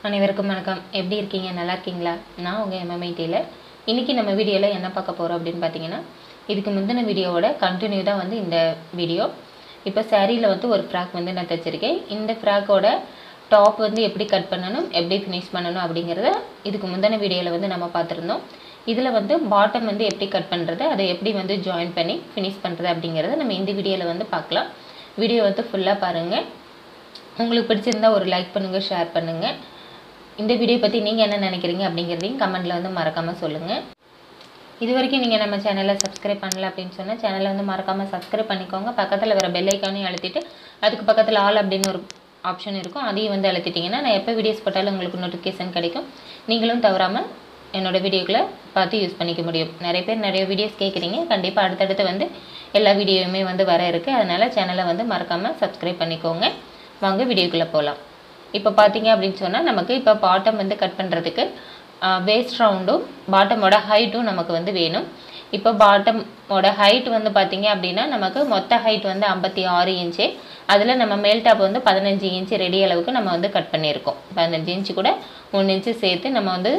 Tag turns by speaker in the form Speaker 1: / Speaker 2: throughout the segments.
Speaker 1: அனைவருக்கும் வணக்கம் எப்படி இருக்கீங்க நல்லா இருக்கீங்களா நான் உங்கள் எம்எம்ஐ டெய்லர் இன்றைக்கி நம்ம வீடியோவில் என்ன பார்க்க போகிறோம் அப்படின்னு பார்த்தீங்கன்னா இதுக்கு முந்தின வீடியோவோட கண்டினியூ தான் வந்து இந்த வீடியோ இப்போ சாரியில் வந்து ஒரு ஃப்ராக் வந்து நான் தைச்சிருக்கேன் இந்த ஃப்ராக்கோட டாப் வந்து எப்படி கட் பண்ணணும் எப்படி ஃபினிஷ் பண்ணணும் அப்படிங்கிறத இதுக்கு முந்தின வீடியோவில் வந்து நம்ம பார்த்துருந்தோம் இதில் வந்து பாட்டம் வந்து எப்படி கட் பண்ணுறது அதை எப்படி வந்து ஜாயின் பண்ணி ஃபினிஷ் பண்ணுறது அப்படிங்கிறத நம்ம இந்த வீடியோவில் வந்து பார்க்கலாம் வீடியோ வந்து ஃபுல்லாக பாருங்கள் உங்களுக்கு பிடிச்சிருந்தா ஒரு லைக் பண்ணுங்கள் ஷேர் பண்ணுங்கள் இந்த வீடியோ பற்றி நீங்கள் என்ன நினைக்கிறீங்க அப்படிங்கிறதையும் கமெண்ட்டில் வந்து மறக்காமல் சொல்லுங்கள் இது வரைக்கும் நீங்கள் நம்ம சேனலை சப்ஸ்கிரைப் பண்ணல அப்படின்னு சொன்னால் சேனலை வந்து மறக்காமல் சப்ஸ்கிரைப் பண்ணிக்கோங்க பக்கத்தில் வர பெல் ஐக்கானையும் அழுத்திட்டு அதுக்கு பக்கத்தில் ஆல் அப்படின்னு ஒரு ஆப்ஷன் இருக்கும் அதையும் வந்து அழுத்திட்டிங்கன்னா நான் எப்போ வீடியோஸ் போட்டாலும் உங்களுக்கு நோட்டிஃபிகேஷன் கிடைக்கும் நீங்களும் தவறாமல் என்னோட வீடியோக்களை பார்த்து யூஸ் பண்ணிக்க முடியும் நிறைய பேர் நிறைய வீடியோஸ் கேட்குறீங்க கண்டிப்பாக அடுத்தடுத்து வந்து எல்லா வீடியோவுமே வந்து வர இருக்குது அதனால் சேனலை வந்து மறக்காமல் சப்ஸ்கிரைப் பண்ணிக்கோங்க வாங்க வீடியோக்குள்ளே போகலாம் இப்போ பார்த்தீங்க அப்படின்னு சொன்னால் நமக்கு இப்போ பாட்டம் வந்து கட் பண்ணுறதுக்கு வேஸ்ட் ரவுண்டும் பாட்டமோட ஹைட்டும் நமக்கு வந்து வேணும் இப்போ பாட்டமோட ஹைட் வந்து பார்த்தீங்க அப்படின்னா நமக்கு மொத்த ஹைட் வந்து ஐம்பத்தி ஆறு இன்ச்சு அதில் நம்ம மேல் டாப் வந்து பதினஞ்சு இன்ச்சு ரெடி அளவுக்கு நம்ம வந்து கட் பண்ணியிருக்கோம் பதினஞ்சு இன்ச்சு கூட ஒன்று இன்ச்சு சேர்த்து நம்ம வந்து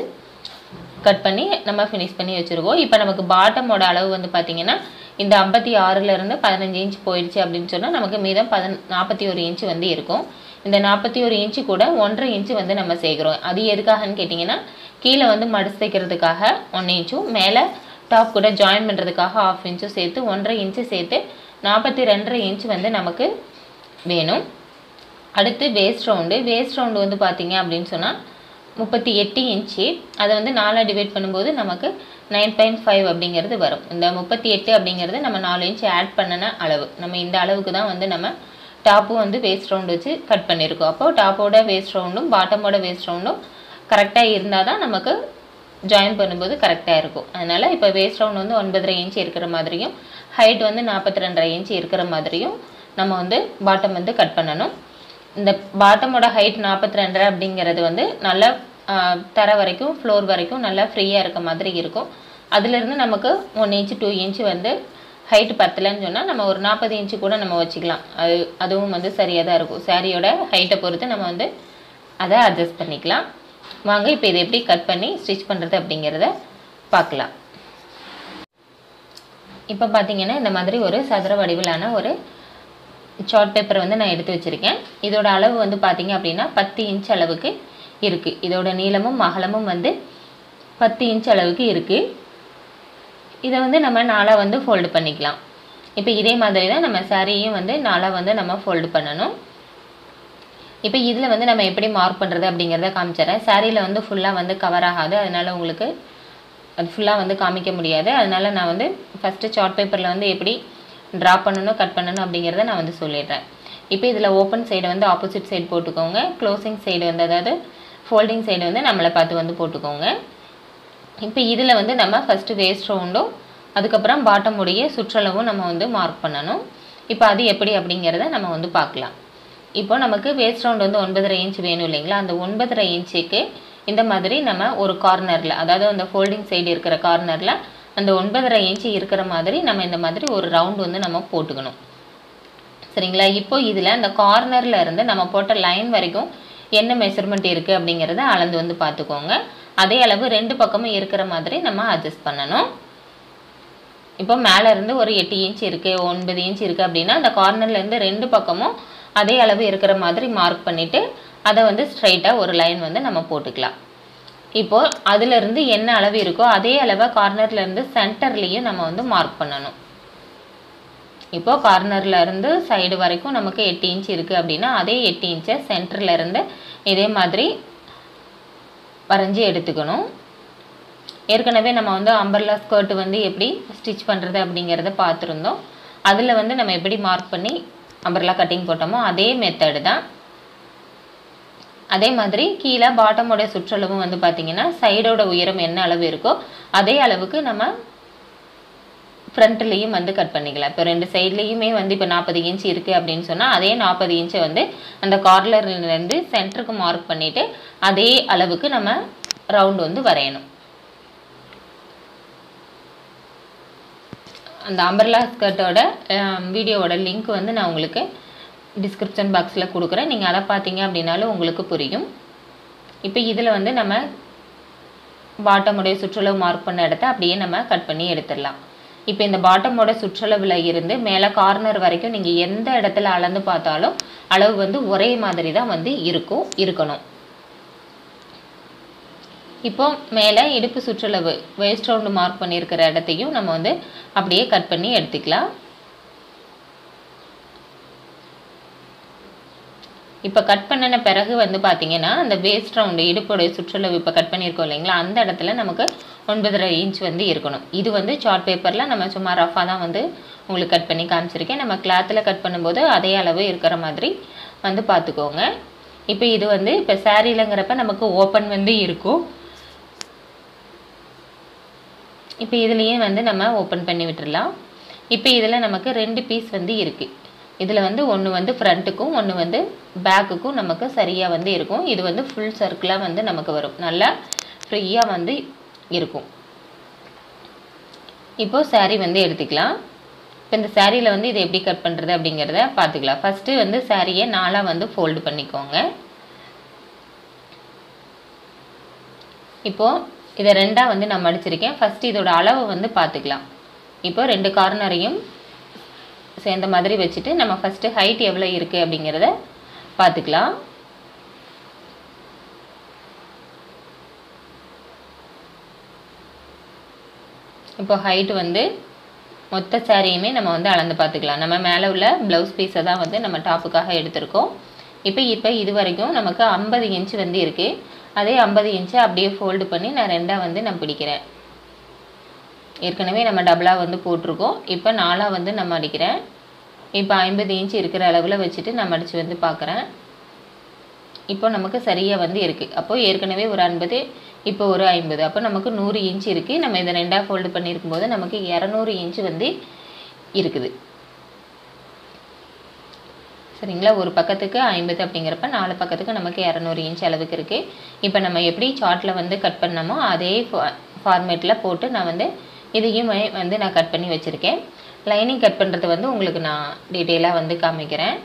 Speaker 1: கட் பண்ணி நம்ம ஃபினிஷ் பண்ணி வச்சுருக்கோம் இப்போ நமக்கு பாட்டமோட அளவு வந்து பார்த்திங்கன்னா இந்த ஐம்பத்தி ஆறுலேருந்து பதினஞ்சு இன்ச் போயிடுச்சு அப்படின்னு சொன்னால் நமக்கு மீதம் பதன் நாற்பத்தி ஒரு இன்ச்சு வந்து இருக்கும் இந்த நாற்பத்தி ஒரு இன்ச்சு கூட ஒன்றரை இன்ச்சு வந்து நம்ம சேர்க்குறோம் அது எதுக்காகன்னு கேட்டிங்கன்னா கீழே வந்து மடிச்சு தைக்கிறதுக்காக ஒன்று இன்ச்சும் மேலே டாப் கூட ஜாயின் பண்ணுறதுக்காக ஆஃப் இன்ச்சும் சேர்த்து ஒன்றரை இன்ச்சு சேர்த்து நாற்பத்தி ரெண்டரை இன்ச்சு வந்து நமக்கு வேணும் அடுத்து வேஸ்ட் ரவுண்டு வேஸ்ட் ரவுண்டு வந்து பார்த்திங்க அப்படின்னு சொன்னால் முப்பத்தி எட்டு இன்ச்சு அதை வந்து நாலாக டிவைட் பண்ணும்போது நமக்கு நைன் பாயிண்ட் ஃபைவ் அப்படிங்கிறது வரும் இந்த முப்பத்தி எட்டு அப்படிங்கிறது நம்ம நாலு இன்ச்சு ஆட் பண்ணின அளவு நம்ம இந்த அளவுக்கு தான் வந்து நம்ம டாப்பும் வந்து வேஸ்ட் ரவுண்டு வச்சு கட் பண்ணியிருக்கோம் அப்போது டாப்போட வேஸ்ட் ரவுண்டும் பாட்டமோட வேஸ்ட் ரவுண்டும் கரெக்டாக இருந்தால் தான் நமக்கு ஜாயின் பண்ணும்போது கரெக்டாக இருக்கும் அதனால் இப்போ வேஸ்ட் ரவுண்ட் வந்து ஒன்பதரை இன்ச் இருக்கிற மாதிரியும் ஹைட் வந்து நாற்பத்தி ரெண்டரை இன்ச் இருக்கிற மாதிரியும் நம்ம வந்து பாட்டம் வந்து கட் பண்ணணும் இந்த பாட்டமோட ஹைட் நாற்பத்தி ரெண்டரை அப்படிங்கிறது வந்து நல்லா தர வரைக்கும் ஃப்ளோர் வரைக்கும் நல்லா ஃப்ரீயாக இருக்க மாதிரி இருக்கும் அதுலேருந்து நமக்கு ஒன் இன்ச்சு டூ இன்ச்சு வந்து ஹைட் பத்தலைன்னு சொன்னால் நம்ம ஒரு நாற்பது இன்ச்சு கூட நம்ம வச்சுக்கலாம் அது அதுவும் வந்து சரியாக தான் இருக்கும் சாரியோட ஹைட்டை பொறுத்து நம்ம வந்து அதை அட்ஜஸ்ட் பண்ணிக்கலாம் வாங்க இப்போ இதை எப்படி கட் பண்ணி ஸ்டிச் பண்ணுறது அப்படிங்கிறத பார்க்கலாம் இப்போ பார்த்தீங்கன்னா இந்த மாதிரி ஒரு சதுர வடிவிலான ஒரு சார்ட் பேப்பர் வந்து நான் எடுத்து வச்சுருக்கேன் இதோட அளவு வந்து பார்த்தீங்க அப்படின்னா பத்து இன்ச் அளவுக்கு இருக்குது இதோட நீளமும் அகலமும் வந்து பத்து இன்ச் அளவுக்கு இருக்குது இதை வந்து நம்ம நாளாக வந்து ஃபோல்டு பண்ணிக்கலாம் இப்போ இதே மாதிரி தான் நம்ம சாரியும் வந்து நாளாக வந்து நம்ம ஃபோல்டு பண்ணணும் இப்போ இதில் வந்து நம்ம எப்படி மார்க் பண்ணுறது அப்படிங்கிறத காமிச்சிடறேன் சாரியில் வந்து ஃபுல்லாக வந்து கவர் ஆகாது அதனால் உங்களுக்கு அது ஃபுல்லாக வந்து காமிக்க முடியாது அதனால் நான் வந்து ஃபஸ்ட்டு சார்ட் பேப்பரில் வந்து எப்படி ட்ரா பண்ணணும் கட் பண்ணணும் அப்படிங்கிறத நான் வந்து சொல்லிடுறேன் இப்போ இதில் ஓப்பன் சைடு வந்து ஆப்போசிட் சைடு போட்டுக்கோங்க க்ளோசிங் சைடு வந்து அதாவது ஃபோல்டிங் சைடு வந்து நம்மளை பார்த்து வந்து போட்டுக்கோங்க இப்போ இதில் வந்து நம்ம ஃபஸ்ட்டு வேஸ்ட் ரவுண்டும் அதுக்கப்புறம் பாட்டம் உடைய சுற்றளவும் நம்ம வந்து மார்க் பண்ணணும் இப்போ அது எப்படி அப்படிங்கிறத நம்ம வந்து பார்க்கலாம் இப்போ நமக்கு வேஸ்ட் ரவுண்ட் வந்து ஒன்பதரை இன்ச் வேணும் இல்லைங்களா அந்த ஒன்பதரை இன்ச்சுக்கு இந்த மாதிரி நம்ம ஒரு கார்னரில் அதாவது அந்த ஃபோல்டிங் சைடு இருக்கிற கார்னரில் அந்த ஒன்பதரை இன்ச்சு இருக்கிற மாதிரி நம்ம இந்த மாதிரி ஒரு ரவுண்ட் வந்து நம்ம போட்டுக்கணும் சரிங்களா இப்போ இதில் அந்த கார்னரில் இருந்து நம்ம போட்ட லைன் வரைக்கும் என்ன மெஷர்மெண்ட் இருக்குது அப்படிங்கிறத அளந்து வந்து பார்த்துக்கோங்க அதே அளவு ரெண்டு பக்கமும் இருக்கிற மாதிரி நம்ம அட்ஜஸ்ட் பண்ணணும் இப்போ மேலே இருந்து ஒரு எட்டு இன்ச் இருக்குது ஒன்பது இன்ச் இருக்குது அப்படின்னா அந்த கார்னர்லேருந்து ரெண்டு பக்கமும் அதே அளவு இருக்கிற மாதிரி மார்க் பண்ணிவிட்டு அதை வந்து ஸ்ட்ரைட்டாக ஒரு லைன் வந்து நம்ம போட்டுக்கலாம் இப்போது அதிலிருந்து என்ன அளவு இருக்கோ அதே அளவை கார்னர்லேருந்து சென்டர்லேயும் நம்ம வந்து மார்க் பண்ணணும் இப்போது கார்னரில் இருந்து சைடு வரைக்கும் நமக்கு எட்டு இன்ச் இருக்குது அப்படின்னா அதே எட்டு இன்ச்சை சென்டரில் இருந்து இதே மாதிரி வரைஞ்சி எடுத்துக்கணும் ஏற்கனவே நம்ம வந்து அம்பர்லா ஸ்கர்ட் வந்து எப்படி ஸ்டிச் பண்ணுறது அப்படிங்கிறத பார்த்துருந்தோம் அதில் வந்து நம்ம எப்படி மார்க் பண்ணி அம்பர்லா கட்டிங் போட்டோமோ அதே மெத்தடு தான் அதே மாதிரி கீழே பாட்டமோட சுற்றளவும் வந்து பார்த்திங்கன்னா சைடோட உயரம் என்ன அளவு இருக்கோ அதே அளவுக்கு நம்ம ஃப்ரண்ட்லேயும் வந்து கட் பண்ணிக்கலாம் இப்போ ரெண்டு சைட்லேயுமே வந்து இப்போ நாற்பது இன்ச் இருக்குது அப்படின்னு சொன்னால் அதே நாற்பது இன்ச்சை வந்து அந்த கார்னர்லேருந்து சென்டருக்கு மார்க் பண்ணிவிட்டு அதே அளவுக்கு நம்ம ரவுண்டு வந்து வரையணும் அந்த அம்பர்லா ஸ்கர்ட்டோட வீடியோவோட லிங்க் வந்து நான் உங்களுக்கு டிஸ்கிரிப்ஷன் பாக்ஸில் கொடுக்குறேன் நீங்கள் அதை பார்த்தீங்க அப்படின்னாலும் உங்களுக்கு புரியும் இப்போ இதில் வந்து நம்ம பாட்டமுடைய சுற்றளவு மார்க் பண்ண இடத்த அப்படியே நம்ம கட் பண்ணி எடுத்துடலாம் இப்போ இந்த பாட்டமோட சுற்றளவில் இருந்து மேலே கார்னர் வரைக்கும் நீங்கள் எந்த இடத்துல அளந்து பார்த்தாலும் அளவு வந்து ஒரே மாதிரி தான் வந்து இருக்கும் இருக்கணும் இப்போ மேலே இடுப்பு சுற்றளவு வேஸ்ட் ரவுண்டு மார்க் பண்ணியிருக்கிற இடத்தையும் நம்ம வந்து அப்படியே கட் பண்ணி எடுத்துக்கலாம் இப்போ கட் பண்ணின பிறகு வந்து பார்த்தீங்கன்னா அந்த வேஸ்ட் ரவுண்டு இடுப்புடைய சுற்றளவு இப்போ கட் பண்ணியிருக்கோம் இல்லைங்களா அந்த இடத்துல நமக்கு ஒன்பதரை இன்ச் வந்து இருக்கணும் இது வந்து சார்ட் பேப்பரில் நம்ம சும்மா ரஃபாக தான் வந்து உங்களுக்கு கட் பண்ணி காமிச்சிருக்கேன் நம்ம கிளாத்தில் கட் பண்ணும்போது அதே அளவு இருக்கிற மாதிரி வந்து பார்த்துக்கோங்க இப்போ இது வந்து இப்போ சாரீலங்கிறப்ப நமக்கு ஓப்பன் வந்து இருக்கும் இப்போ இதுலேயும் வந்து நம்ம ஓப்பன் பண்ணி விட்டுறலாம் இப்போ இதில் நமக்கு ரெண்டு பீஸ் வந்து இருக்குது இதில் வந்து ஒன்று வந்து ஃப்ரண்ட்டுக்கும் ஒன்று வந்து பேக்குக்கும் நமக்கு சரியாக வந்து இருக்கும் இது வந்து ஃபுல் சர்க்கிளாக வந்து நமக்கு வரும் நல்லா ஃப்ரீயாக வந்து இருக்கும் இப்போது saree வந்து எடுத்துக்கலாம் இப்போ இந்த சாரியில் வந்து இதை எப்படி கட் பண்ணுறது அப்படிங்கிறத பார்த்துக்கலாம் ஃபஸ்ட்டு வந்து சாரியை நாலாக வந்து ஃபோல்டு பண்ணிக்கோங்க இப்போது இதை ரெண்டாக வந்து நான் மடிச்சிருக்கேன் ஃபஸ்ட்டு இதோட அளவை வந்து பார்த்துக்கலாம் இப்போ ரெண்டு கார்னரையும் சேர்ந்த மாதிரி வச்சுட்டு நம்ம ஃபஸ்ட்டு ஹைட் எவ்வளோ இருக்குது அப்படிங்கிறத பார்த்துக்கலாம் இப்போ ஹைட் வந்து மொத்த சாரியுமே நம்ம வந்து அளந்து பார்த்துக்கலாம் நம்ம மேலே உள்ள ப்ளவுஸ் பீஸை தான் வந்து நம்ம டாப்புக்காக எடுத்திருக்கோம் இப்போ இப்போ இது வரைக்கும் நமக்கு ஐம்பது இன்ச் வந்து இருக்குது அதே ஐம்பது இன்ச்சை அப்படியே ஃபோல்டு பண்ணி நான் ரெண்டாக வந்து நான் பிடிக்கிறேன் ஏற்கனவே நம்ம டபுளாக வந்து போட்டிருக்கோம் இப்போ நாலாக வந்து நம்ம அடிக்கிறேன் இப்போ ஐம்பது இன்ச் இருக்கிற அளவில் வச்சுட்டு நான் மடித்து வந்து பார்க்குறேன் இப்போ நமக்கு சரியாக வந்து இருக்குது அப்போது ஏற்கனவே ஒரு ஐம்பது இப்போ ஒரு ஐம்பது அப்போ நமக்கு நூறு இன்ச் இருக்குது நம்ம இதை ரெண்டாக ஃபோல்டு பண்ணியிருக்கும் போது நமக்கு இரநூறு இன்ச் வந்து இருக்குது சரிங்களா ஒரு பக்கத்துக்கு ஐம்பது அப்படிங்கிறப்ப நாலு பக்கத்துக்கு நமக்கு இரநூறு இன்ச் அளவுக்கு இருக்குது இப்போ நம்ம எப்படி சார்ட்டில் வந்து கட் பண்ணோமோ அதே ஃபார்மேட்டில் போட்டு நான் வந்து இதையும் வந்து நான் கட் பண்ணி வச்சுருக்கேன் லைனிங் கட் பண்ணுறது வந்து உங்களுக்கு நான் டீட்டெயிலாக வந்து காமிக்கிறேன்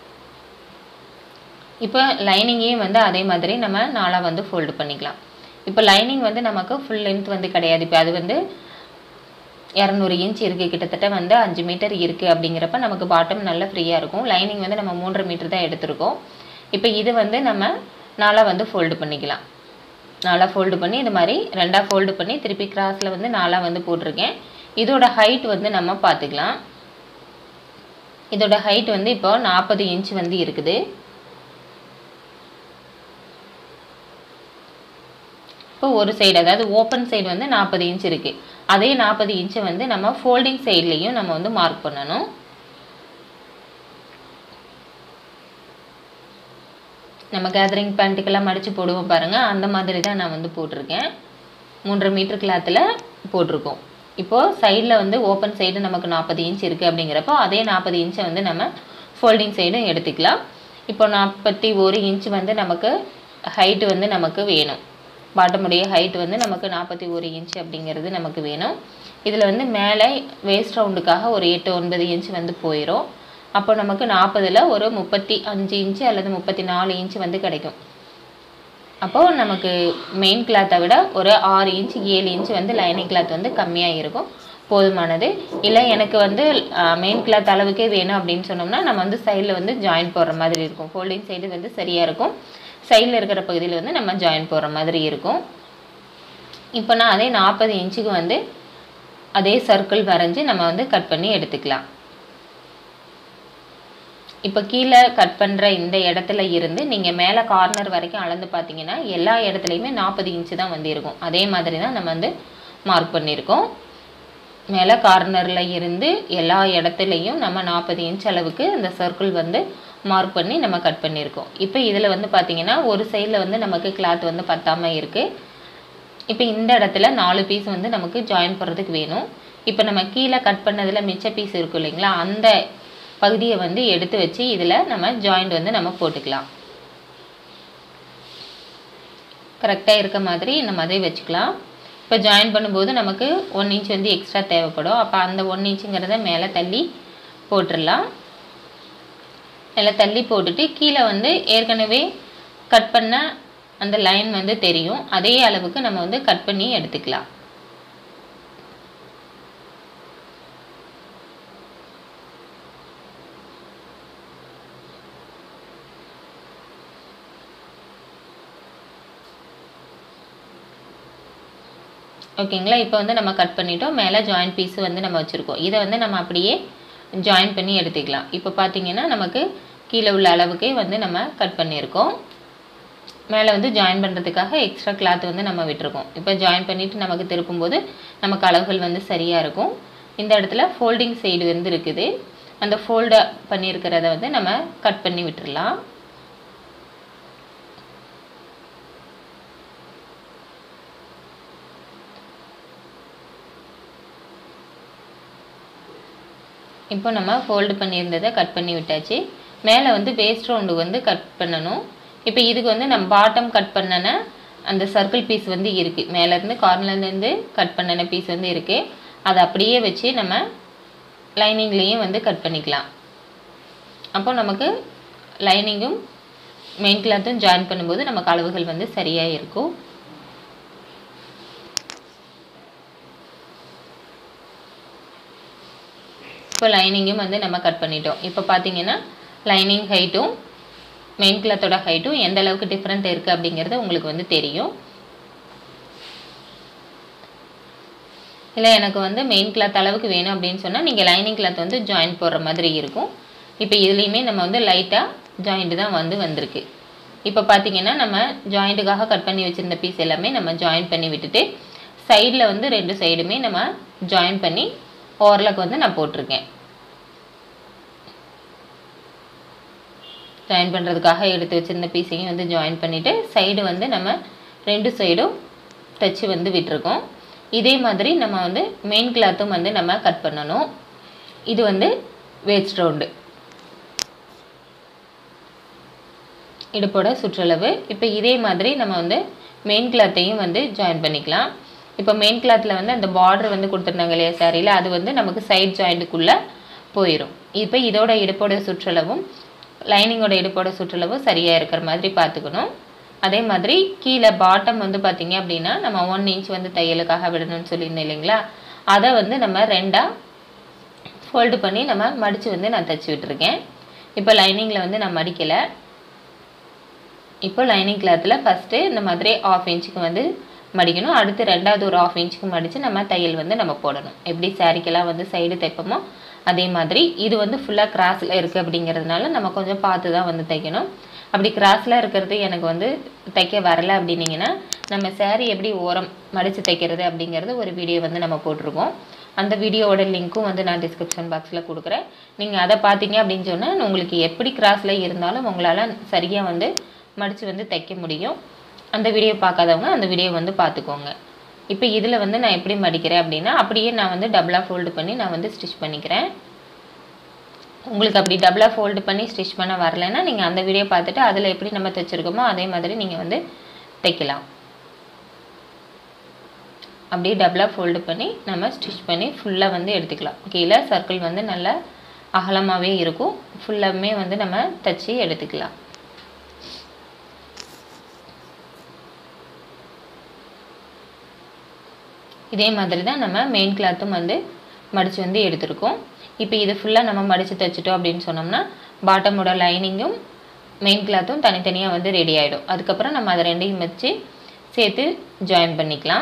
Speaker 1: இப்போ லைனிங்கையும் வந்து அதே மாதிரி நம்ம நாளாக வந்து ஃபோல்டு பண்ணிக்கலாம் இப்போ லைனிங் வந்து நமக்கு ஃபுல் லென்த் வந்து கிடையாது இப்போ அது வந்து இரநூறு இன்ச் இருக்குது கிட்டத்தட்ட வந்து அஞ்சு மீட்டர் இருக்குது அப்படிங்கிறப்ப நமக்கு பாட்டம் நல்லா ஃப்ரீயாக இருக்கும் லைனிங் வந்து நம்ம மூன்றரை மீட்டர் தான் எடுத்திருக்கோம் இப்போ இது வந்து நம்ம நாளாக வந்து ஃபோல்டு பண்ணிக்கலாம் நாலாக ஃபோல்டு பண்ணி இது மாதிரி ரெண்டாக ஃபோல்டு பண்ணி திருப்பி கிராஸில் வந்து நாலாக வந்து போட்டிருக்கேன் இதோட ஹைட் வந்து நம்ம பார்த்துக்கலாம் இதோட ஹைட் வந்து இப்போ நாற்பது இன்ச் வந்து இருக்குது இப்போ ஒரு சைடு அதாவது ஓப்பன் சைடு வந்து நாற்பது இன்ச் இருக்குது அதே நாற்பது இன்ச்சை வந்து நம்ம ஃபோல்டிங் சைட்லேயும் நம்ம வந்து மார்க் பண்ணணும் நம்ம கேதரிங் பேண்ட்டுக்கெல்லாம் மடித்து போடுவோம் பாருங்கள் அந்த மாதிரி தான் நான் வந்து போட்டிருக்கேன் மூன்றரை மீட்டர் கிளாத்தில் போட்டிருக்கோம் இப்போது சைடில் வந்து ஓப்பன் சைடு நமக்கு நாற்பது இன்ச் இருக்குது அப்படிங்கிறப்போ அதே நாற்பது இன்ச்சை வந்து நம்ம ஃபோல்டிங் சைடும் எடுத்துக்கலாம் இப்போ நாற்பத்தி ஒரு இன்ச் வந்து நமக்கு ஹைட்டு வந்து நமக்கு வேணும் பாட்டமுடைய ஹைட் வந்து நமக்கு நாற்பத்தி ஒரு இன்ச் அப்படிங்கிறது நமக்கு வேணும் இதில் வந்து மேலே வேஸ்ட் ரவுண்டுக்காக ஒரு எட்டு ஒன்பது இன்ச் வந்து போயிடும் அப்போ நமக்கு நாற்பதில் ஒரு முப்பத்தி அஞ்சு இன்ச்சு அல்லது முப்பத்தி நாலு இன்ச் வந்து கிடைக்கும் அப்போது நமக்கு மெயின் கிளாத்தை விட ஒரு ஆறு இன்ச் ஏழு இன்ச் வந்து லைனிங் கிளாத் வந்து கம்மியாக இருக்கும் போதுமானது இல்லை எனக்கு வந்து மெயின் கிளாத் அளவுக்கே வேணும் அப்படின்னு சொன்னோம்னா நம்ம வந்து சைடில் வந்து ஜாயின் போடுற மாதிரி இருக்கும் ஃபோல்டிங் சைடு வந்து சரியாக இருக்கும் சைடில் இருக்கிற பகுதியில் வந்து நம்ம ஜாயின் போடுற மாதிரி இருக்கும் இப்போ நான் அதே நாற்பது இன்ச்சுக்கு வந்து அதே சர்க்கிள் வரைஞ்சி நம்ம வந்து கட் பண்ணி எடுத்துக்கலாம் இப்போ கீழே கட் பண்ணுற இந்த இடத்துல இருந்து நீங்கள் மேலே கார்னர் வரைக்கும் அளந்து பார்த்தீங்கன்னா எல்லா இடத்துலையுமே நாற்பது இன்ச்சு தான் வந்து இருக்கும் அதே மாதிரி தான் நம்ம வந்து மார்க் பண்ணியிருக்கோம் மேலே கார்னரில் இருந்து எல்லா இடத்துலையும் நம்ம நாற்பது இன்ச் அளவுக்கு இந்த சர்க்கிள் வந்து மார்க் பண்ணி நம்ம கட் பண்ணியிருக்கோம் இப்போ இதில் வந்து பார்த்தீங்கன்னா ஒரு சைடில் வந்து நமக்கு கிளாத் வந்து பத்தாமல் இருக்குது இப்போ இந்த இடத்துல நாலு பீஸ் வந்து நமக்கு ஜாயின் பண்ணுறதுக்கு வேணும் இப்போ நம்ம கீழே கட் பண்ணதில் மிச்ச பீஸ் இருக்கும் இல்லைங்களா அந்த பகுதியை வந்து எடுத்து வச்சு இதில் நம்ம ஜாயிண்ட் வந்து நம்ம போட்டுக்கலாம் கரெக்டாக இருக்க மாதிரி இந்த மாதிரி வச்சுக்கலாம் இப்போ ஜாயின் பண்ணும்போது நமக்கு ஒன் இன்ச் வந்து எக்ஸ்ட்ரா தேவைப்படும் அப்போ அந்த ஒன் இன்ச்சுங்கிறத மேலே தள்ளி போட்டுடலாம் மேலே தள்ளி போட்டுட்டு கீழே வந்து ஏற்கனவே கட் பண்ண அந்த லைன் வந்து தெரியும் அதே அளவுக்கு நம்ம வந்து கட் பண்ணி எடுத்துக்கலாம் ஓகேங்களா இப்போ வந்து நம்ம கட் பண்ணிட்டோம் மேலே ஜாயின் பீஸ் வந்து நம்ம வச்சுருக்கோம் இதை வந்து நம்ம அப்படியே ஜாயின் பண்ணி எடுத்துக்கலாம் இப்போ பார்த்தீங்கன்னா நமக்கு கீழே உள்ள அளவுக்கே வந்து நம்ம கட் பண்ணியிருக்கோம் மேலே வந்து ஜாயின் பண்ணுறதுக்காக எக்ஸ்ட்ரா கிளாத் வந்து நம்ம விட்டுருக்கோம் இப்போ ஜாயின் பண்ணிவிட்டு நமக்கு திருப்பும்போது நமக்கு அளவுகள் வந்து சரியாக இருக்கும் இந்த இடத்துல ஃபோல்டிங் சைடு வந்து இருக்குது அந்த ஃபோல்டு பண்ணியிருக்கிறத வந்து நம்ம கட் பண்ணி விட்டுறலாம் இப்போ நம்ம ஃபோல்டு பண்ணியிருந்ததை கட் பண்ணி விட்டாச்சு மேலே வந்து வேஸ்ட் ரவுண்டு வந்து கட் பண்ணணும் இப்போ இதுக்கு வந்து நம்ம பாட்டம் கட் பண்ணன அந்த சர்க்கிள் பீஸ் வந்து இருக்குது மேலேருந்து கார்னர்லேருந்து கட் பண்ணன பீஸ் வந்து இருக்குது அதை அப்படியே வச்சு நம்ம லைனிங்லேயும் வந்து கட் பண்ணிக்கலாம் அப்போ நமக்கு லைனிங்கும் மெயின் கிளாத்தும் ஜாயின் பண்ணும்போது நமக்கு அளவுகள் வந்து சரியாக இருக்கும் இப்போ லைனிங்கும் வந்து நம்ம கட் பண்ணிட்டோம் இப்போ பார்த்தீங்கன்னா லைனிங் ஹைட்டும் மெயின் கிளாத்தோட ஹைட்டும் எந்த அளவுக்கு டிஃப்ரெண்ட் இருக்குது அப்படிங்கிறது உங்களுக்கு வந்து தெரியும் இல்லை எனக்கு வந்து மெயின் கிளாத் அளவுக்கு வேணும் அப்படின்னு சொன்னால் நீங்கள் லைனிங் கிளாத் வந்து ஜாயின் போடுற மாதிரி இருக்கும் இப்போ இதுலேயுமே நம்ம வந்து லைட்டாக ஜாயிண்ட் தான் வந்து வந்திருக்கு இப்போ பார்த்தீங்கன்னா நம்ம ஜாயிண்ட்டுக்காக கட் பண்ணி வச்சுருந்த பீஸ் எல்லாமே நம்ம ஜாயின் பண்ணி விட்டுட்டு சைடில் வந்து ரெண்டு சைடுமே நம்ம ஜாயின் பண்ணி ஓரலுக்கு வந்து நான் போட்டிருக்கேன் ஜாயின் பண்ணுறதுக்காக எடுத்து வச்சுருந்த பீஸையும் வந்து ஜாயின் பண்ணிவிட்டு சைடு வந்து நம்ம ரெண்டு சைடும் தச்சு வந்து விட்டுருக்கோம் இதே மாதிரி நம்ம வந்து மெயின் கிளாத்தும் வந்து நம்ம கட் பண்ணணும் இது வந்து வேஸ்ட் ரவுண்டு இடுப்போட சுற்றளவு இப்போ இதே மாதிரி நம்ம வந்து மெயின் கிளாத்தையும் வந்து ஜாயின் பண்ணிக்கலாம் இப்போ மெயின் கிளாத்தில் வந்து அந்த பார்டர் வந்து கொடுத்துருந்தாங்க இல்லையா சாரியில் அது வந்து நமக்கு சைட் ஜாயிண்ட்டுக்குள்ளே போயிடும் இப்போ இதோட இடுப்போட சுற்றளவும் லைனிங்கோட இடுப்போட சுற்றளவும் சரியாக இருக்கிற மாதிரி பார்த்துக்கணும் அதே மாதிரி கீழே பாட்டம் வந்து பார்த்தீங்க அப்படின்னா நம்ம ஒன் இன்ச் வந்து தையலுக்காக விடணும்னு சொல்லியிருந்தேன் இல்லைங்களா அதை வந்து நம்ம ரெண்டாக ஃபோல்டு பண்ணி நம்ம மடித்து வந்து நான் தைச்சி விட்டுருக்கேன் இப்போ லைனிங்கில் வந்து நான் மடிக்கலை இப்போ லைனிங் கிளாத்தில் ஃபஸ்ட்டு இந்த மாதிரி ஆஃப் இன்ச்சுக்கு வந்து மடிக்கணும் அடுத்து ரெண்டாவது ஒரு ஆஃப் இன்ச்சுக்கு மடித்து நம்ம தையல் வந்து நம்ம போடணும் எப்படி சாரிக்கெல்லாம் வந்து சைடு தைப்போமோ அதே மாதிரி இது வந்து ஃபுல்லாக கிராஸில் இருக்குது அப்படிங்கிறதுனால நம்ம கொஞ்சம் பார்த்து தான் வந்து தைக்கணும் அப்படி கிராஸில் இருக்கிறது எனக்கு வந்து தைக்க வரலை அப்படின்னீங்கன்னா நம்ம saree எப்படி ஓரம் மடித்து தைக்கிறது அப்படிங்கிறது ஒரு வீடியோ வந்து நம்ம போட்டிருக்கோம் அந்த வீடியோவோட லிங்க்கும் வந்து நான் டிஸ்கிரிப்ஷன் பாக்ஸில் கொடுக்குறேன் நீங்கள் அதை பார்த்தீங்க அப்படின்னு சொன்னால் உங்களுக்கு எப்படி கிராஸில் இருந்தாலும் உங்களால் சரியாக வந்து மடித்து வந்து தைக்க முடியும் அந்த வீடியோ பார்க்காதவங்க அந்த வீடியோ வந்து பார்த்துக்கோங்க இப்போ இதில் வந்து நான் எப்படி மடிக்கிறேன் அப்படின்னா அப்படியே நான் வந்து டபுளாக ஃபோல்டு பண்ணி நான் வந்து ஸ்டிச் பண்ணிக்கிறேன் உங்களுக்கு அப்படி டபுளாக ஃபோல்டு பண்ணி ஸ்டிச் பண்ண வரலைன்னா நீங்கள் அந்த வீடியோ பார்த்துட்டு அதில் எப்படி நம்ம தைச்சிருக்கோமோ அதே மாதிரி நீங்கள் வந்து தைக்கலாம் அப்படியே டபுளாக ஃபோல்டு பண்ணி நம்ம ஸ்டிச் பண்ணி ஃபுல்லாக வந்து எடுத்துக்கலாம் கீழே சர்க்கிள் வந்து நல்லா அகலமாகவே இருக்கும் ஃபுல்லாமே வந்து நம்ம தைச்சி எடுத்துக்கலாம் இதே மாதிரி தான் நம்ம மெயின் கிளாத்தும் வந்து மடித்து வந்து எடுத்திருக்கோம் இப்போ இது ஃபுல்லாக நம்ம மடித்து தைச்சிட்டோம் அப்படின்னு சொன்னோம்னா பாட்டமோட லைனிங்கும் மெயின் கிளாத்தும் தனித்தனியாக வந்து ரெடி ஆகிடும் அதுக்கப்புறம் நம்ம அதை ரெண்டையும் வச்சு சேர்த்து ஜாயின் பண்ணிக்கலாம்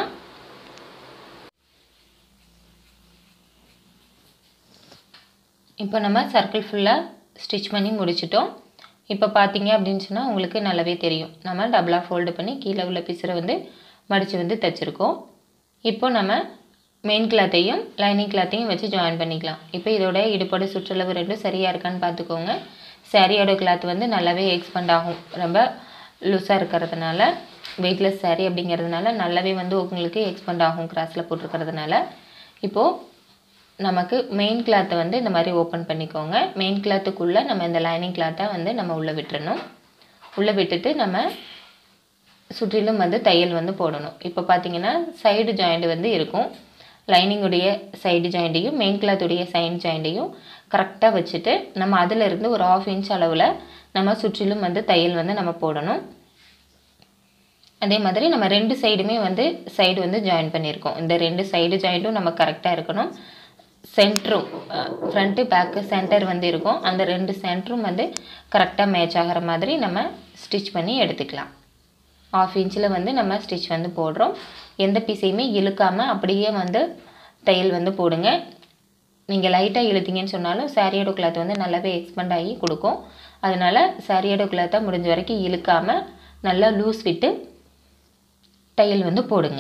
Speaker 1: இப்போ நம்ம சர்க்கிள் ஃபுல்லாக ஸ்டிச் பண்ணி முடிச்சிட்டோம் இப்போ பார்த்தீங்க அப்படின்னு சொன்னால் உங்களுக்கு நல்லாவே தெரியும் நம்ம டபுளாக ஃபோல்டு பண்ணி கீழே உள்ள பிசரை வந்து மடித்து வந்து தைச்சிருக்கோம் இப்போ நம்ம மெயின் கிளாத்தையும் லைனிங் கிளாத்தையும் வச்சு ஜாயின் பண்ணிக்கலாம் இப்போ இதோட இடுப்போட சுற்றளவு ரெண்டும் சரியாக இருக்கான்னு பார்த்துக்கோங்க சாரியோட கிளாத் வந்து நல்லாவே எக்ஸ்பெண்ட் ஆகும் ரொம்ப லூஸாக இருக்கிறதுனால வெயிட்லெஸ் saree அப்படிங்கிறதுனால நல்லாவே வந்து உங்களுக்கு எக்ஸ்பெண்ட் ஆகும் கிராஸில் போட்டிருக்கிறதுனால இப்போது நமக்கு மெயின் கிளாத்தை வந்து இந்த மாதிரி ஓப்பன் பண்ணிக்கோங்க மெயின் கிளாத்துக்குள்ளே நம்ம இந்த லைனிங் கிளாத்தை வந்து நம்ம உள்ளே விட்டுறணும் உள்ளே விட்டுட்டு நம்ம சுற்றிலும் வந்து தையல் வந்து போடணும் இப்போ பார்த்தீங்கன்னா சைடு ஜாயிண்ட் வந்து இருக்கும் லைனிங்குடைய சைடு ஜாயிண்ட்டையும் மெயின் கிளாத்துடைய சைடு ஜாயிண்ட்டையும் கரெக்டாக வச்சுட்டு நம்ம அதில் இருந்து ஒரு ஆஃப் இன்ச் அளவில் நம்ம சுற்றிலும் வந்து தையல் வந்து நம்ம போடணும் அதே மாதிரி நம்ம ரெண்டு சைடுமே வந்து சைடு வந்து ஜாயின் பண்ணியிருக்கோம் இந்த ரெண்டு சைடு ஜாயிண்ட்டும் நம்ம கரெக்டாக இருக்கணும் சென்ட்ரும் ஃப்ரண்ட்டு பேக்கு சென்டர் வந்து இருக்கும் அந்த ரெண்டு சென்டரும் வந்து கரெக்டாக மேட்ச் ஆகிற மாதிரி நம்ம ஸ்டிச் பண்ணி எடுத்துக்கலாம் ஆஃப் இன்ச்சில் வந்து நம்ம ஸ்டிச் வந்து போடுறோம் எந்த பீஸையுமே இழுக்காமல் அப்படியே வந்து தையல் வந்து போடுங்க நீங்கள் லைட்டாக இழுத்தீங்கன்னு சொன்னாலும் சாரியோட கிளாத் வந்து நல்லாவே எக்ஸ்பெண்ட் ஆகி கொடுக்கும் அதனால் சாரியோட கிளாத்தை முடிஞ்ச வரைக்கும் இழுக்காமல் நல்லா லூஸ் விட்டு தையல் வந்து போடுங்க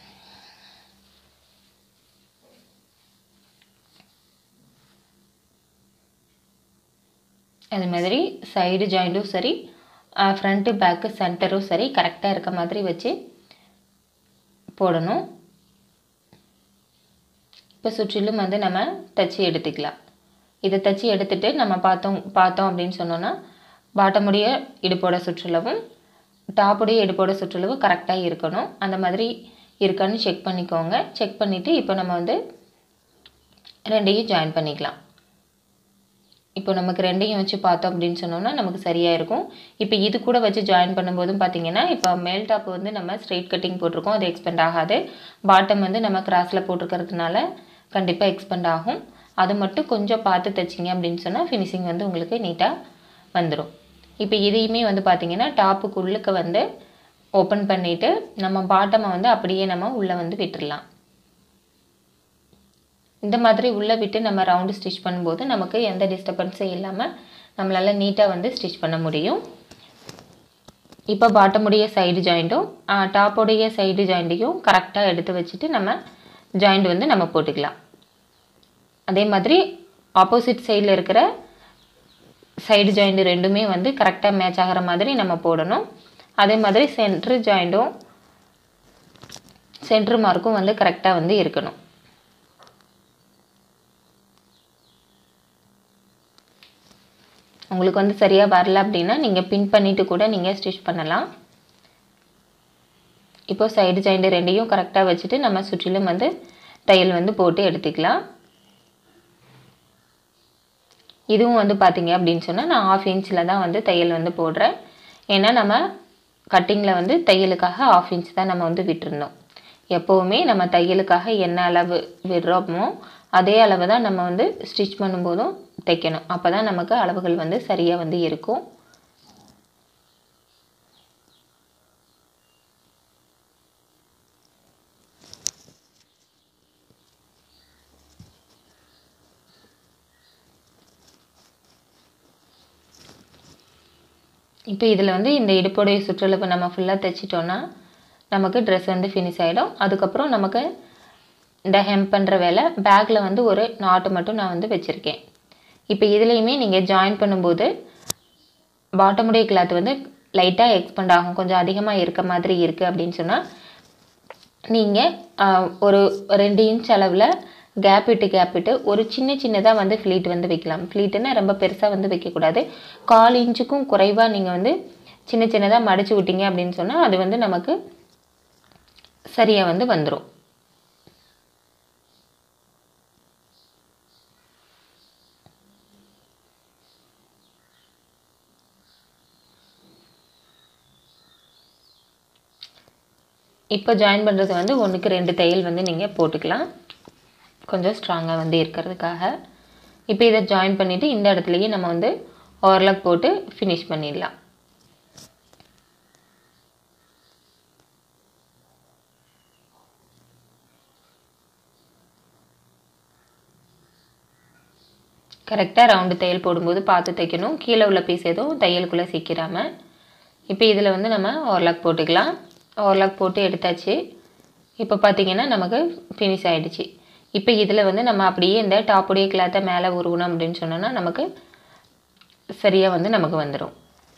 Speaker 1: அது மாதிரி சைடு ஜாயிண்ட்டும் சரி ஃப்ரண்ட்டு பேக்கு சென்டரும் சரி கரெக்டாக இருக்க மாதிரி வச்சு போடணும் இப்போ சுற்றிலும் வந்து நம்ம தச்சு எடுத்துக்கலாம் இதை தச்சு எடுத்துட்டு நம்ம பார்த்தோம் பார்த்தோம் அப்படின்னு சொன்னோன்னா பாட்டமுடைய இடுப்போட சுற்றளவும் டாப்புடைய இடுப்போட சுற்றளவும் கரெக்டாக இருக்கணும் அந்த மாதிரி இருக்கான்னு செக் பண்ணிக்கோங்க செக் பண்ணிவிட்டு இப்போ நம்ம வந்து ரெண்டையும் ஜாயின் பண்ணிக்கலாம் இப்போ நமக்கு ரெண்டையும் வச்சு பார்த்தோம் அப்படின்னு சொன்னோம்னா நமக்கு சரியாக இருக்கும் இப்போ இது கூட வச்சு ஜாயின் பண்ணும்போதும் பார்த்தீங்கன்னா இப்போ மேல் டாப் வந்து நம்ம ஸ்ட்ரெயிட் கட்டிங் போட்டிருக்கோம் அது எக்ஸ்பெண்ட் ஆகாது பாட்டம் வந்து நம்ம கிராஸில் போட்டிருக்கிறதுனால கண்டிப்பாக எக்ஸ்பெண்ட் ஆகும் அது மட்டும் கொஞ்சம் பார்த்து தைச்சிங்க அப்படின்னு சொன்னால் ஃபினிஷிங் வந்து உங்களுக்கு நீட்டாக வந்துடும் இப்போ இதையுமே வந்து பார்த்தீங்கன்னா டாப்புக்கு உள்ளுக்கு வந்து ஓப்பன் பண்ணிவிட்டு நம்ம பாட்டமை வந்து அப்படியே நம்ம உள்ளே வந்து விட்டுடலாம் இந்த மாதிரி உள்ளே விட்டு நம்ம ரவுண்டு ஸ்டிச் பண்ணும்போது நமக்கு எந்த டிஸ்டர்பன்ஸும் இல்லாமல் நம்மளால் நீட்டாக வந்து ஸ்டிச் பண்ண முடியும் இப்போ பாட்டமுடைய சைடு ஜாயிண்ட்டும் டாப்போடைய சைடு ஜாயிண்ட்டையும் கரெக்டாக எடுத்து வச்சுட்டு நம்ம ஜாயிண்ட் வந்து நம்ம போட்டுக்கலாம் அதே மாதிரி ஆப்போசிட் சைடில் இருக்கிற சைடு ஜாயிண்ட் ரெண்டுமே வந்து கரெக்டாக மேட்ச் ஆகிற மாதிரி நம்ம போடணும் அதே மாதிரி சென்ட்ரு ஜாயிண்ட்டும் சென்ட்ரு மார்க்கும் வந்து கரெக்டாக வந்து இருக்கணும் உங்களுக்கு வந்து சரியாக வரல அப்படின்னா நீங்கள் பின் பண்ணிவிட்டு கூட நீங்கள் ஸ்டிச் பண்ணலாம் இப்போ சைடு ஜாயிண்ட் ரெண்டையும் கரெக்டாக வச்சுட்டு நம்ம சுற்றிலும் வந்து தையல் வந்து போட்டு எடுத்துக்கலாம் இதுவும் வந்து பார்த்தீங்க அப்படின்னு சொன்னால் நான் ஆஃப் இன்ச்சில் தான் வந்து தையல் வந்து போடுறேன் ஏன்னா நம்ம கட்டிங்கில் வந்து தையலுக்காக ஆஃப் இன்ச் தான் நம்ம வந்து விட்டுருந்தோம் எப்போவுமே நம்ம தையலுக்காக என்ன அளவு விடுறோமோ அதே அளவு தான் நம்ம வந்து ஸ்டிச் பண்ணும்போதும் தைக்கணும் அப்போ தான் நமக்கு அளவுகள் வந்து சரியாக வந்து இருக்கும் இப்போ இதில் வந்து இந்த இடுப்புடைய சுற்றளவு நம்ம ஃபுல்லாக தைச்சிட்டோன்னா நமக்கு ட்ரெஸ் வந்து ஃபினிஷ் ஆகிடும் அதுக்கப்புறம் நமக்கு இந்த ஹெம்ப் பண்ணுற வேலை பேக்கில் வந்து ஒரு நாட்டு மட்டும் நான் வந்து வச்சுருக்கேன் இப்போ இதுலேயுமே நீங்கள் ஜாயின் பண்ணும்போது பாட்டமுடைய கிளாத் வந்து லைட்டாக எக்ஸ்பெண்ட் ஆகும் கொஞ்சம் அதிகமாக இருக்க மாதிரி இருக்குது அப்படின்னு சொன்னால் நீங்கள் ஒரு ரெண்டு இன்ச் அளவில் கேப் விட்டு கேப் விட்டு ஒரு சின்ன சின்னதாக வந்து ஃப்ளீட் வந்து வைக்கலாம் ஃப்ளீட்டுன்னா ரொம்ப பெருசாக வந்து வைக்கக்கூடாது கால் இன்ச்சுக்கும் குறைவாக நீங்கள் வந்து சின்ன சின்னதாக மடித்து விட்டீங்க அப்படின்னு சொன்னால் அது வந்து நமக்கு சரியாக வந்து வந்துடும் இப்போ ஜாயின் பண்ணுறது வந்து ஒன்றுக்கு ரெண்டு தையல் வந்து நீங்கள் போட்டுக்கலாம் கொஞ்சம் ஸ்ட்ராங்காக வந்து இருக்கிறதுக்காக இப்போ இதை ஜாயின் பண்ணிவிட்டு இந்த இடத்துலையே நம்ம வந்து ஓவர்லாக் போட்டு ஃபினிஷ் பண்ணிடலாம் கரெக்டாக ரவுண்டு தையல் போடும்போது பார்த்து தைக்கணும் கீழே உள்ள பீஸ் எதுவும் தையலுக்குள்ளே சிக்கிறாமல் இப்போ இதில் வந்து நம்ம ஓவர்லாக் போட்டுக்கலாம் ஓவர்லாக் போட்டு எடுத்தாச்சு இப்போ பார்த்தீங்கன்னா நமக்கு ஃபினிஷ் ஆகிடுச்சு இப்போ இதில் வந்து நம்ம அப்படியே இந்த டாப்புடைய கிளாத்தை மேலே உருவணும் அப்படின்னு சொன்னோன்னா நமக்கு சரியாக வந்து நமக்கு வந்துடும்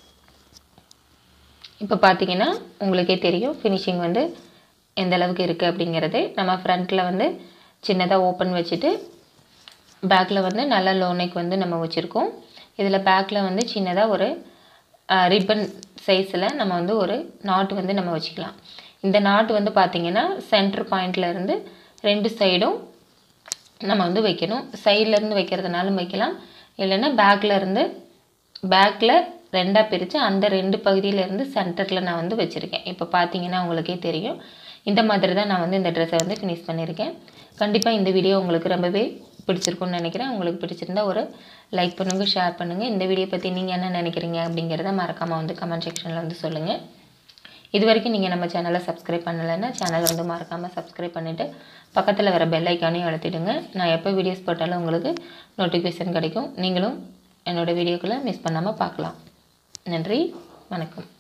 Speaker 1: இப்போ பார்த்தீங்கன்னா உங்களுக்கே தெரியும் ஃபினிஷிங் வந்து எந்த அளவுக்கு இருக்குது அப்படிங்கிறது நம்ம ஃப்ரண்ட்டில் வந்து சின்னதாக ஓப்பன் வச்சுட்டு பேக்கில் வந்து நல்ல லோனைக்கு வந்து நம்ம வச்சுருக்கோம் இதில் பேக்கில் வந்து சின்னதாக ஒரு ரிப்பன் சைஸில் நம்ம வந்து ஒரு நாட்டு வந்து நம்ம வச்சுக்கலாம் இந்த நாட்டு வந்து பார்த்திங்கன்னா சென்டர் பாயிண்ட்லேருந்து ரெண்டு சைடும் நம்ம வந்து வைக்கணும் சைட்லேருந்து வைக்கிறதுனாலும் வைக்கலாம் இல்லைன்னா பேக்கில் இருந்து பேக்கில் ரெண்டாக பிரித்து அந்த ரெண்டு பகுதியிலேருந்து சென்டரில் நான் வந்து வச்சுருக்கேன் இப்போ பார்த்தீங்கன்னா உங்களுக்கே தெரியும் இந்த மாதிரி தான் நான் வந்து இந்த ட்ரெஸ்ஸை வந்து ஃபினிஷ் பண்ணியிருக்கேன் கண்டிப்பாக இந்த வீடியோ உங்களுக்கு ரொம்பவே பிடிச்சிருக்கும்னு நினைக்கிறேன் உங்களுக்கு பிடிச்சிருந்தா ஒரு லைக் பண்ணுங்கள் ஷேர் பண்ணுங்கள் இந்த வீடியோ பற்றி நீங்கள் என்ன நினைக்கிறீங்க அப்படிங்கிறத மறக்காமல் வந்து கமெண்ட் செக்ஷனில் வந்து சொல்லுங்கள் இது வரைக்கும் நீங்கள் நம்ம சேனலை சப்ஸ்கிரைப் பண்ணலைன்னா சேனலை வந்து மறக்காமல் சப்ஸ்கிரைப் பண்ணிவிட்டு பக்கத்தில் வர பெல் ஐக்கானையும் அழுத்திடுங்க நான் எப்போ வீடியோஸ் போட்டாலும் உங்களுக்கு நோட்டிஃபிகேஷன் கிடைக்கும் நீங்களும் என்னோடய வீடியோக்களை மிஸ் பண்ணாமல் பார்க்கலாம் நன்றி வணக்கம்